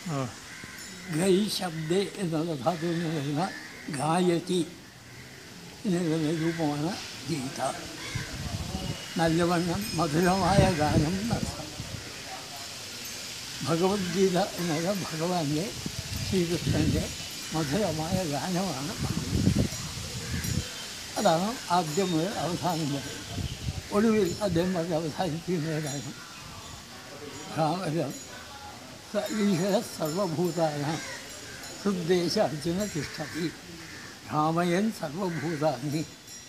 ആ ഗൈ ശബ്ദേ എന്നുള്ള ധാതുവിൽ നിന്ന് വരുന്ന ഗായതി എന്നുള്ള രൂപമാണ് ഗീത നല്ലവണ്ണം മധുരമായ ഗാനം എന്നർത്ഥം ഭഗവത്ഗീത എന്നത് ഭഗവാന്റെ ശ്രീകൃഷ്ണൻ്റെ മധുരമായ ഗാനമാണ് ഭഗവത്ഗീത അതാണ് ആദ്യം മുതൽ അവസാനം വരെ ഒടുവിൽ അദ്ദേഹം പറഞ്ഞ് അവസാനിപ്പിക്കുന്ന ഗാനം രാമരം സ ഈശ്വര സർവഭൂതാനാം ഹൃദ്ദേശ അർജുന തിഷ്ഠതി ഭ്രാമയൻ സർവഭൂതാനി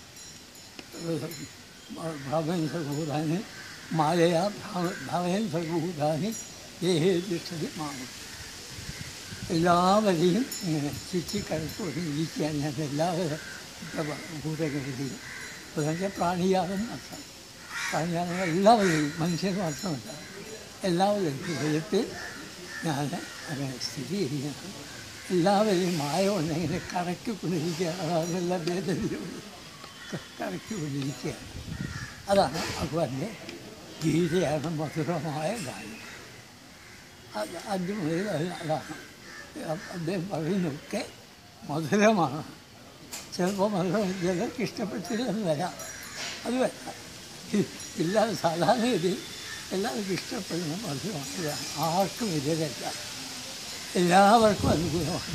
ഭ്രാമയൻ സർവഭൂതാനി മായയാ ഭ്രാമ ഭ്രാമയൻ സർവഭൂതാനി ദേഹേ തിഷ്ഠതി മാമ എല്ലാവരെയും ഇങ്ങനെ ചുറ്റിക്കടത്ത് ഒതുങ്ങിയിരിക്കാൻ ഞാൻ എല്ലാവരും ഭൂതങ്ങളിലെയും അതൊക്കെ പ്രാണിയാകും അർത്ഥം പ്രാണിയാകും എല്ലാവരെയും മനുഷ്യർ മാത്രമല്ല എല്ലാവരെയും ഹൃദയത്തിൽ ഞാൻ അങ്ങനെ സ്ഥിതി ചെയ്യുന്നത് എല്ലാവരെയും മായ കൊണ്ട് ഇങ്ങനെ കറക്കിക്കൊണ്ടിരിക്കുകയാണ് അതെല്ല ഭേദവിധിയുണ്ട് കറക്കിക്കൊണ്ടിരിക്കുകയാണ് അതാണ് ഭഗവാന്റെ ഗീതയാണ് മധുരമായ ഗാനം അത് അഞ്ച് മുതൽ അത് അതാണ് അദ്ദേഹം പറയുന്നതൊക്കെ മധുരമാണ് ചിലപ്പോൾ മധുരം ചിലർക്ക് ഇഷ്ടപ്പെട്ടില്ലെന്ന് വരാം അത് വരാം ഇല്ലാതെ സാധാരണഗതി എല്ലാവർക്കും ഇഷ്ടപ്പെടുന്ന മധുരമാണ് ഇതാണ് ആർക്കും എതിരല്ല എല്ലാവർക്കും അനുകൂലമാണ്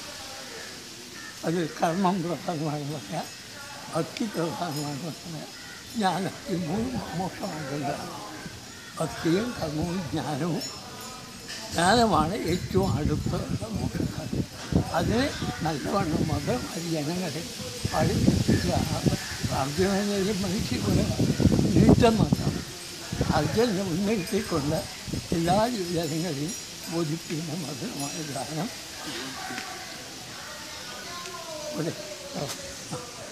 അത് കർമ്മം പ്രധാനമാണെന്ന് പറയാം ഭക്തി പ്രധാനമാണെന്ന് പറയാം ജ്ഞാനത്തിൽ മൂന്ന് മോക്ഷമാകുന്നതാണ് ഭക്തിയും കർമ്മവും ജ്ഞാനവും ജ്ഞാനമാണ് ഏറ്റവും അടുത്തുള്ള മോക്ഷക്കാരൻ അതിന് നല്ലവണ്ണം മതം ജനങ്ങളെ പഠിപ്പിച്ച അർജുനനെ മനുഷ്യരുടെ നീട്ടം മാത്രം അർജുനെ മുൻനിർത്തിക്കൊണ്ട് എല്ലാ ജനങ്ങളെയും ബോധിപ്പിക്കുന്ന മധുരമായ ഗാനം ഇവിടെ